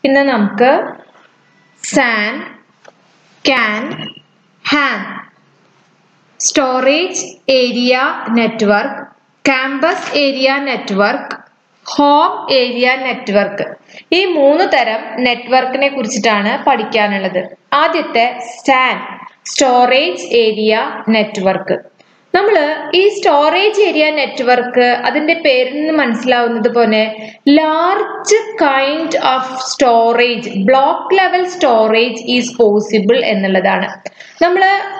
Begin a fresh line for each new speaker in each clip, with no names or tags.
ഇന്ന് നമുക്ക് SAN CAN HAN storage area network campus area network home area network ഈ മൂന്ന് തരം നെറ്റ്വർക്കിനെ കുറിച്ചിട്ടാണ് പഠിക്കാനുള്ളത് ആദ്യത്തെ സാൻ സ്റ്റോറേജ് ഏരിയ നെറ്റ്വർക്ക് നമ്മൾ ഈ സ്റ്റോറേജ് ഏരിയ നെറ്റ്വർക്ക് അതിന്റെ പേരിൽ നിന്ന് മനസ്സിലാവുന്നത് പോലെ large kind of storage block level storage is possible എന്നുള്ളതാണ് നമ്മൾ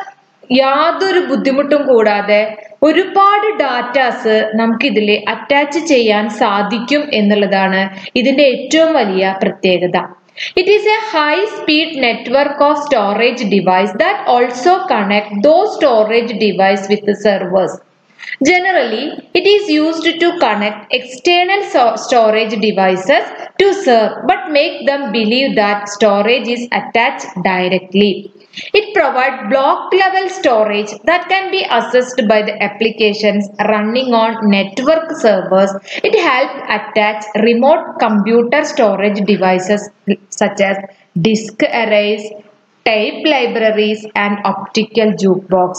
യാതൊരു ബുദ്ധിമുട്ടും കൂടാതെ ഒരുപാട് ഡാറ്റാസ് നമുക്ക് ഇതിൽ അറ്റാച്ച് ചെയ്യാൻ സാധിക്കും എന്നുള്ളതാണ് ഇതിന്റെ ഏറ്റവും വലിയ പ്രത്യേകത It is a high speed network of storage device that also connect those storage device with the servers. Generally, it is used to connect external so- storage devices to serve but make them believe that storage is attached directly. It provides block level storage that can be accessed by the applications running on network servers. It helps attach remote computer storage devices such as disk arrays, tape libraries, and optical jukebox.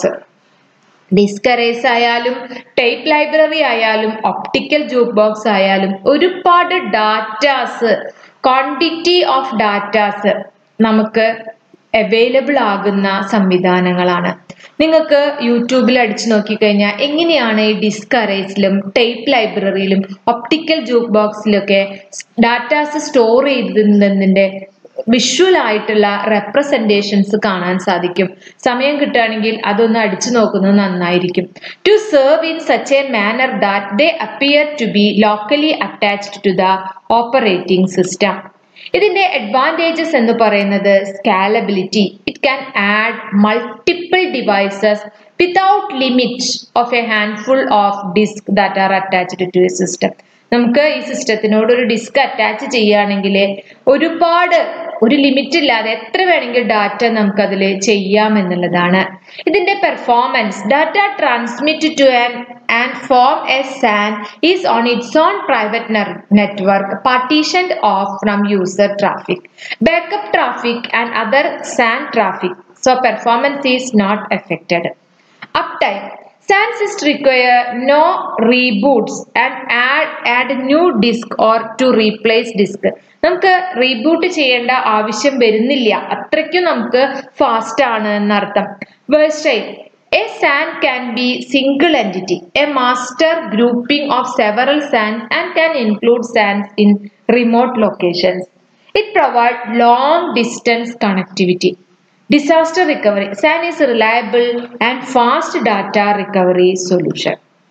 Disk arrays ആയാലും type library ആയാലും optical jukebox ആയാലും ഒരുപാട് datas quantity of datas നമുക്ക് available ആകുന്ന സംവിധാനങ്ങളാണ് നിങ്ങൾക്ക് യൂട്യൂബിൽ അടിച്ചു നോക്കിക്കഴിഞ്ഞാൽ എങ്ങനെയാണ് ഈ ഡിസ്ക് അറേസിലും ടൈപ്പ് ലൈബ്രറിയിലും ഒപ്റ്റിക്കൽ ജൂക്ക് ബോക്സിലൊക്കെ ഡാറ്റാസ് സ്റ്റോർ ചെയ്തതിൻ്റെ വിഷ്വൽ ആയിട്ടുള്ള റെപ്രസെൻറ്റേഷൻസ് കാണാൻ സാധിക്കും സമയം കിട്ടുകയാണെങ്കിൽ അതൊന്ന് അടിച്ചു നോക്കുന്നത് നന്നായിരിക്കും to serve in such a manner that they appear to be locally attached to the operating system ഇതിന്റെ അഡ്വാൻറ്റേജസ് എന്ന് പറയുന്നത് scalability it can add multiple devices without limit of a handful of disk that are attached to a system നമുക്ക് ഈ സിസ്റ്റത്തിനോട് ഒരു disk attach ചെയ്യുകയാണെങ്കിൽ ഒരുപാട് ഒരു limit ഇല്ലാതെ എത്ര വേണമെങ്കിൽ ഡാറ്റ നമുക്ക് അതിൽ ചെയ്യാം എന്നുള്ളതാണ് ഇതിന്റെ performance data transmit to an and from a SAN is on its own private network partitioned off from user traffic backup traffic and other SAN traffic so performance is not affected uptime SANs require no reboots and add add new disk or to replace disk നമുക്ക് reboot ചെയ്യേണ്ട ആവശ്യം വരുന്നില്ല അത്രയ്ക്കും നമുക്ക് fast ആണ് എന്നർത്ഥം versatile a SAN can be single entity a master grouping of several SANs and can include SANs in remote locations it provide long distance connectivity disaster recovery san is a reliable and fast data recovery solution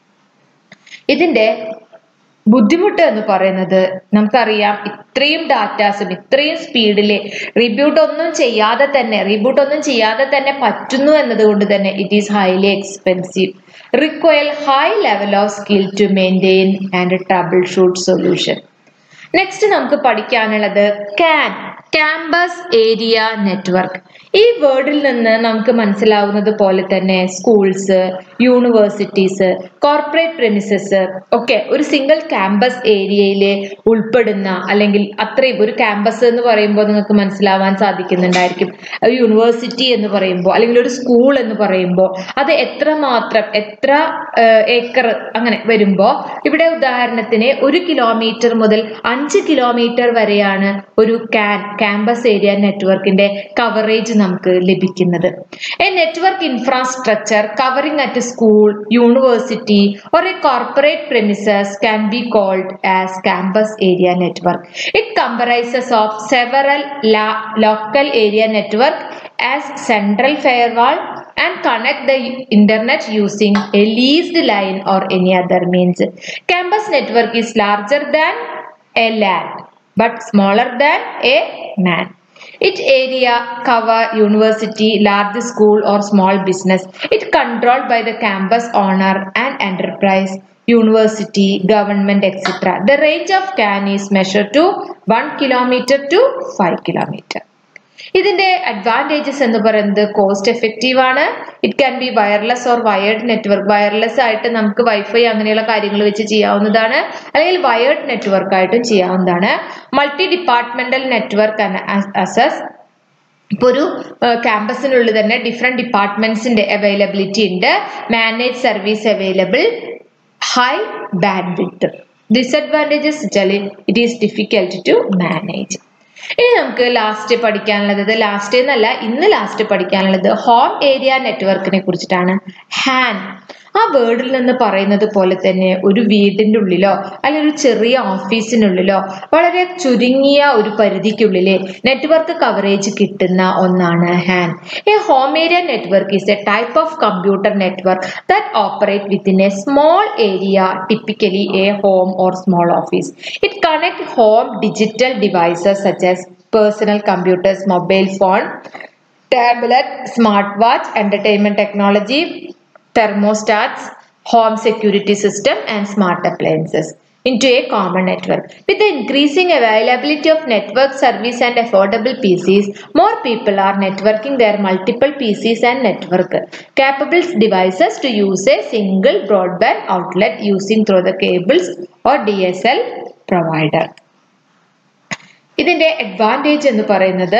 ഇതിന്റെ ബുദ്ധിമുട്ട് എന്ന് പറയുന്നത് നമുക്കറിയാം ഇത്രയും ഡാറ്റാസും ഇത്രയും സ്പീഡിൽ റീബ്യൂട്ട് ഒന്നും ചെയ്യാതെ തന്നെ റീബൂട്ട് ഒന്നും ചെയ്യാതെ തന്നെ പറ്റുന്നു എന്നതുകൊണ്ട് തന്നെ it is highly expensive require high level of skill to maintain and troubleshoot solution next നമുക്ക് പഠിക്കാനുള്ളത് ക്യാൻ ക്യാമ്പസ് ഏരിയ നെറ്റ്വർക്ക് ഈ വേർഡിൽ നിന്ന് നമുക്ക് മനസ്സിലാവുന്നത് പോലെ തന്നെ സ്കൂൾസ് യൂണിവേഴ്സിറ്റീസ് കോർപ്പറേറ്റ് പ്രെമിസസ് ഒക്കെ ഒരു സിംഗിൾ ക്യാമ്പസ് ഏരിയയിൽ ഉൾപ്പെടുന്ന അല്ലെങ്കിൽ അത്രയും ഒരു ക്യാമ്പസ് എന്ന് പറയുമ്പോൾ നിങ്ങൾക്ക് മനസ്സിലാവാൻ സാധിക്കുന്നുണ്ടായിരിക്കും ഒരു യൂണിവേഴ്സിറ്റി എന്ന് പറയുമ്പോൾ അല്ലെങ്കിൽ ഒരു സ്കൂൾ എന്ന് പറയുമ്പോൾ അത് എത്രമാത്രം എത്ര ഏക്കർ അങ്ങനെ വരുമ്പോൾ ഇവിടെ ഉദാഹരണത്തിന് ഒരു കിലോമീറ്റർ മുതൽ അഞ്ച് കിലോമീറ്റർ വരെയാണ് ഒരു ക്യാൻ ക്യാമ്പസ് ഏരിയ നെറ്റ്വർക്കിന്റെ കവറേജ് നമുക്ക് ലഭിക്കുന്നത് a network infrastructure covering at school university or a corporate premises can be called as campus area network it comprises of several local area network as central firewall and connect the internet using a leased line or any other means. Campus network is larger than a land but smaller than a man. Its area cover university, large school or small business. It controlled by the campus owner and enterprise, university, government, etc. The range of CAN is measured to 1 kilometer to 5 kilometer. ഇതിന്റെ advantages എന്ന് പറയുന്നത് cost effective ആണ് it can be wireless or wired network wireless ആയിട്ട് നമുക്ക് wifi അങ്ങനെയുള്ള കാര്യങ്ങൾ വെച്ച് ചെയ്യാവുന്നതാണ് അല്ലെങ്കിൽ വയേർഡ് നെറ്റ്വർക്ക് ആയിട്ടും ചെയ്യാവുന്നതാണ് മൾട്ടി ഡിപ്പാർട്ട്മെന്റൽ നെറ്റ്വർക്ക് അസസ് ഇപ്പോൾ ഒരു ക്യാമ്പസിനുള്ളിൽ തന്നെ ഡിഫറെൻറ്റ് ഡിപ്പാർട്ട്മെന്റ്സിന്റെ അവൈലബിലിറ്റി ഉണ്ട് manage service available high bandwidth disadvantages വെച്ചാൽ it is difficult to manage ഇനി നമുക്ക് ലാസ്റ്റ് പഠിക്കാനുള്ളത് ലാസ്റ്റ് എന്നല്ല ഇന്ന് ലാസ്റ്റ് പഠിക്കാനുള്ളത് ഹോം ഏരിയ നെറ്റ്വർക്കിനെ കുറിച്ചിട്ടാണ് ഹാൻ ആ വേർഡിൽ നിന്ന് പറയുന്നത് പോലെ തന്നെ ഒരു വീടിൻ്റെ ഉള്ളിലോ അല്ലെങ്കിൽ ഒരു ചെറിയ ഓഫീസിനുള്ളിലോ വളരെ ചുരുങ്ങിയ ഒരു പരിധിക്കുള്ളിലെ നെറ്റ്വർക്ക് കവറേജ് കിട്ടുന്ന ഒന്നാണ് HAN a home area network is a type of computer network that operate within a small area typically a home or small office it connect home digital devices such as personal computers mobile phone tablet smart watch entertainment technology thermostats, home security system and smart appliances into a common network. With the increasing availability of network service and affordable PCs, more people are networking their multiple PCs and network capable devices to use a single broadband outlet using through the cables or DSL provider. ഇതിന്റെ advantage എന്ന് പറയുന്നത്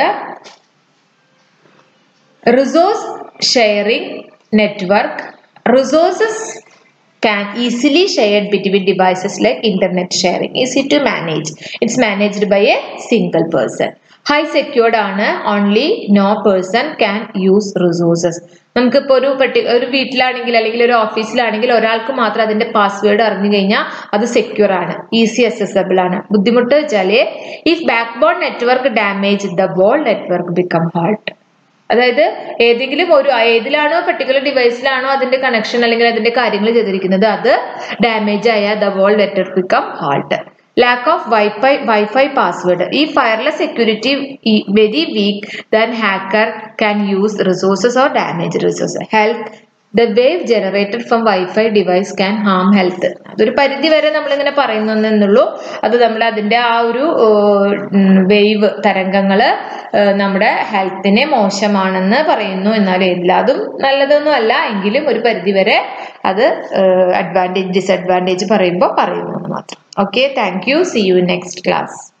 resource sharing network resources can easily shared between devices like internet sharing easy to manage it's managed by a single person high secured ആണ് only no person can use resources നമുക്കിപ്പോൾ ഒരു പർട്ടി ഒരു വീട്ടിലാണെങ്കിൽ അല്ലെങ്കിൽ ഒരു ഓഫീസിലാണെങ്കിൽ ഒരാൾക്ക് മാത്രം അതിന്റെ പാസ്വേഡ് അറിഞ്ഞു കഴിഞ്ഞാൽ അത് സെക്യൂർ ആണ് ഈസി അക്സസബിൾ ആണ് ബുദ്ധിമുട്ട് വെച്ചാൽ if backbone network damage the whole network become halt അതായത് ഏതെങ്കിലും ഒരു ഏതിലാണോ പെർട്ടിക്കുലർ ഡിവൈസിലാണോ അതിന്റെ കണക്ഷൻ അല്ലെങ്കിൽ അതിന്റെ കാര്യങ്ങൾ ചെയ്തിരിക്കുന്നത് അത് ഡാമേജ് ആയ the whole network become halt lack of wifi wifi password ഈ wireless security very weak then hacker can use resources or damage resource health the wave generated from wifi device can harm health അതൊരു പരിധി വരെ നമ്മളിങ്ങനെ പറയുന്നുള്ളൂ അത് നമ്മൾ അതിൻ്റെ ആ ഒരു വേവ് തരംഗങ്ങൾ നമ്മുടെ ഹെൽത്തിനെ മോശമാണെന്ന് പറയുന്നു എന്നാൽ എല്ലാതും നല്ലതൊന്നും അല്ല എങ്കിലും ഒരു പരിധി വരെ അത് അഡ്വാൻറ്റേജ് ഡിസഡ്വാൻറ്റേജ് പറയുമ്പോൾ പറയുന്നു എന്ന് മാത്രം okay thank you see you next class